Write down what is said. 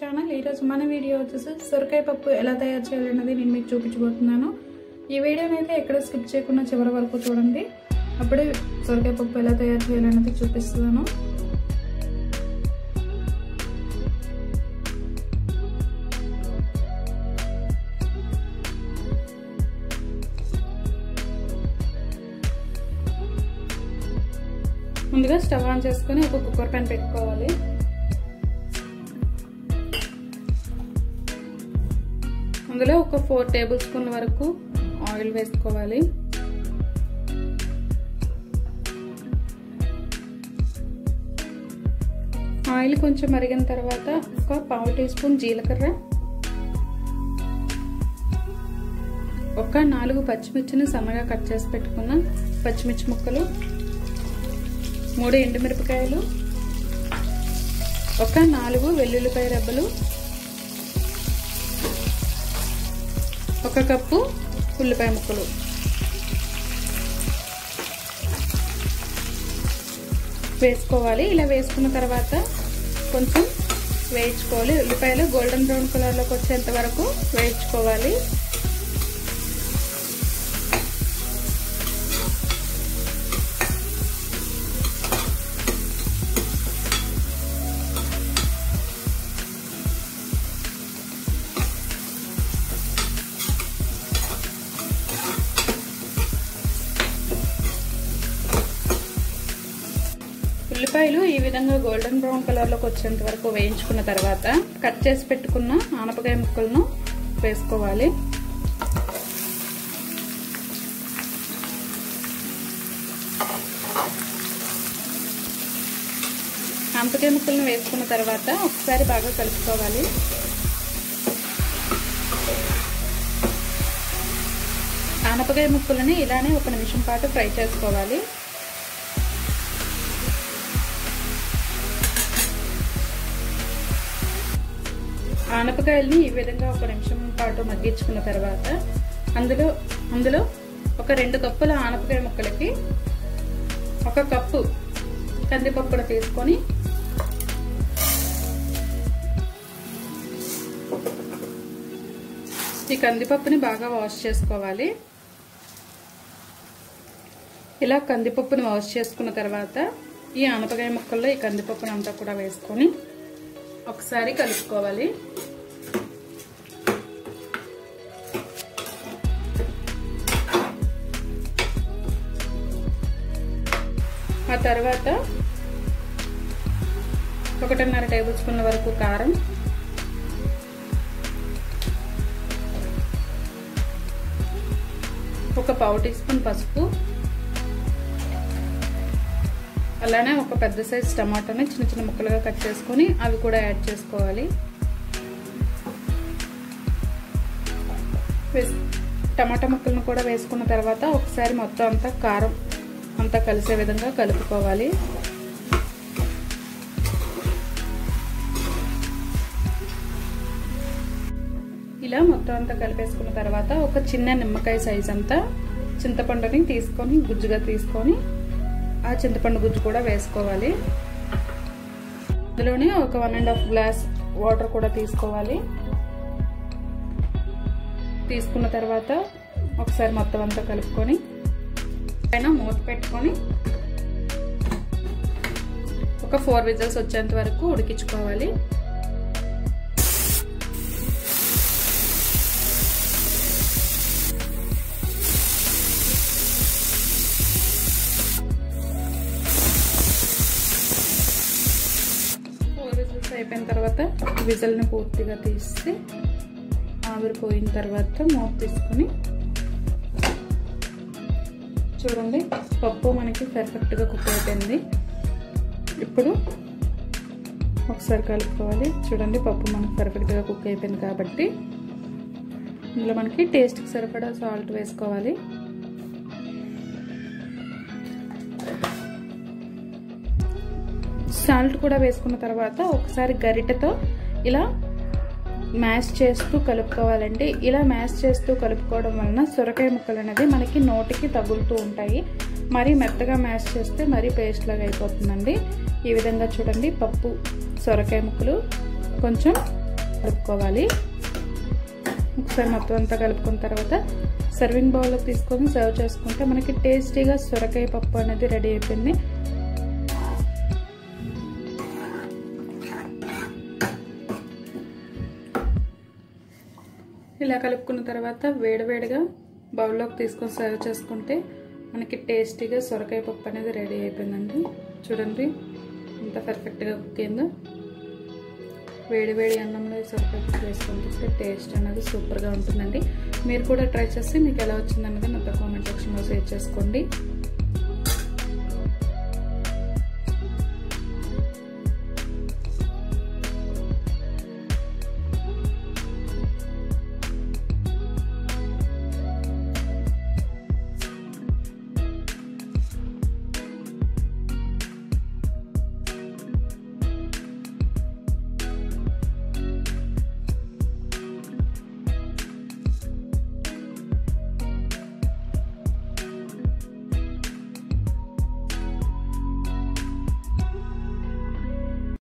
channel ఈరోజు మన video వచ్చేసి సొరకాయ పప్పు ఎలా తయారు చేయాలన్నది నేను మీకు చూపించబోతున్నాను ఈ వీడియోని అయితే ఎక్కడ స్కిప్ చేయకుండా చివరి వరకు చూడండి అప్పుడే సొరకాయ పప్పు ఎలా తయారు చేయాలన్నది చూపిస్తున్నాను ముందుగా స్టవ్ ఆన్ చేసుకొని ఒక కుక్కర్ ప్యాన్ పెట్టుకోవాలి అందులో ఒక ఫోర్ టేబుల్ స్పూన్ల వరకు ఆయిల్ వేసుకోవాలి ఆయిల్ కొంచెం మరిగిన తర్వాత ఒక పావు టీ స్పూన్ జీలకర్ర ఒక నాలుగు పచ్చిమిర్చిని సన్నగా కట్ చేసి పెట్టుకున్న పచ్చిమిర్చి ముక్కలు మూడు ఎండుమిరపకాయలు ఒక నాలుగు వెల్లుల్లిపాయ రెబ్బలు ఒక కప్పు ఉల్లిపాయ ముక్కలు వేసుకోవాలి ఇలా వేసుకున్న తర్వాత కొంచెం వేయించుకోవాలి ఉల్లిపాయలు గోల్డెన్ బ్రౌన్ కలర్లోకి వచ్చేంత వరకు వేయించుకోవాలి ఉల్లిపాయలు ఈ విధంగా గోల్డెన్ బ్రౌన్ కలర్లోకి వచ్చేంత వరకు వేయించుకున్న తర్వాత కట్ చేసి పెట్టుకున్న ఆనపకాయ ముక్కలను వేసుకోవాలి ఆనపకాయ ముక్కలను వేసుకున్న తర్వాత ఒకసారి బాగా కలుపుకోవాలి ఆనపకాయ ముక్కలని ఇలానే ఒక నిమిషం పాటు ఫ్రై చేసుకోవాలి ఆనపకాయల్ని ఈ విధంగా ఒక నిమిషం పాటు మగ్గించుకున్న తర్వాత అందులో అందులో ఒక రెండు కప్పుల ఆనపకాయ ముక్కలకి ఒక కప్పు కందిపప్పును తీసుకొని ఈ కందిపప్పుని బాగా వాష్ చేసుకోవాలి ఇలా కందిపప్పుని వాష్ చేసుకున్న తర్వాత ఈ ఆనపకాయ ముక్కల్లో ఈ కందిపప్పుని అంతా కూడా వేసుకొని ఒకసారి కలుపుకోవాలి ఆ తర్వాత ఒకటిన్నర టేబుల్ స్పూన్ల వరకు కారం ఒక పావు టీ స్పూన్ పసుపు అలానే ఒక పెద్ద సైజ్ టమాటాని చిన్న చిన్న ముక్కలుగా కట్ చేసుకొని అవి కూడా యాడ్ చేసుకోవాలి టమాటా ముక్కలను కూడా వేసుకున్న తర్వాత ఒకసారి మొత్తం అంతా కారం అంతా కలిసే విధంగా కలుపుకోవాలి ఇలా మొత్తం అంతా కలిపేసుకున్న తర్వాత ఒక చిన్న నిమ్మకాయ సైజ్ అంతా చింతపండుని తీసుకొని గుజ్జుగా తీసుకొని ఆ చింతపండు గుజ్జు కూడా వేసుకోవాలి అందులోనే ఒక one and half glass water కూడా తీసుకోవాలి తీసుకున్న తర్వాత ఒకసారి మొత్తం అంతా కలుపుకొని పైన మూత పెట్టుకొని ఒక ఫోర్ విజిల్స్ వచ్చేంత వరకు ఉడికించుకోవాలి ఫోర్ విజిల్స్ అయిపోయిన తర్వాత విజిల్ని పూర్తిగా తీసి ఆవిరిపోయిన తర్వాత మూత తీసుకొని చూడండి పప్పు మనకి పర్ఫెక్ట్గా కుక్ అయిపోయింది ఇప్పుడు ఒకసారి కలుపుకోవాలి చూడండి పప్పు మనకి పర్ఫెక్ట్గా కుక్ అయిపోయింది కాబట్టి ఇందులో మనకి టేస్ట్కి సరిపడా సాల్ట్ వేసుకోవాలి సాల్ట్ కూడా వేసుకున్న తర్వాత ఒకసారి గరిటెతో ఇలా మ్యాష్ చేస్తూ కలుపుకోవాలండి ఇలా మ్యాష్ చేస్తూ కలుపుకోవడం వలన సొరకాయ ముక్కలు అనేది మనకి నోటికి తగులుతూ ఉంటాయి మరీ మెత్తగా మ్యాష్ చేస్తే మరీ పేస్ట్ లాగా అయిపోతుందండి ఈ విధంగా చూడండి పప్పు సొరకాయ ముక్కలు కొంచెం కలుపుకోవాలి ఒకసారి మొత్తం అంతా కలుపుకున్న తర్వాత సర్వింగ్ బౌల్లో తీసుకొని సర్వ్ చేసుకుంటే మనకి టేస్టీగా సొరకాయ పప్పు అనేది రెడీ అయిపోయింది ఇలా కలుపుకున్న తర్వాత వేడివేడిగా బౌల్లోకి తీసుకొని సర్వ్ చేసుకుంటే మనకి టేస్టీగా సొరకాయ పప్పు అనేది రెడీ అయిపోయిందండి చూడండి ఎంత పర్ఫెక్ట్గా కుక్ అయిందో వేడి వేడి అన్నంలో సొరకాయ పప్పు వేసుకొని తింటే టేస్ట్ అనేది సూపర్గా ఉంటుందండి మీరు కూడా ట్రై చేసి మీకు ఎలా వచ్చిందన్నది నాతో కామెంట్ సెక్షన్లో షేర్ చేసుకోండి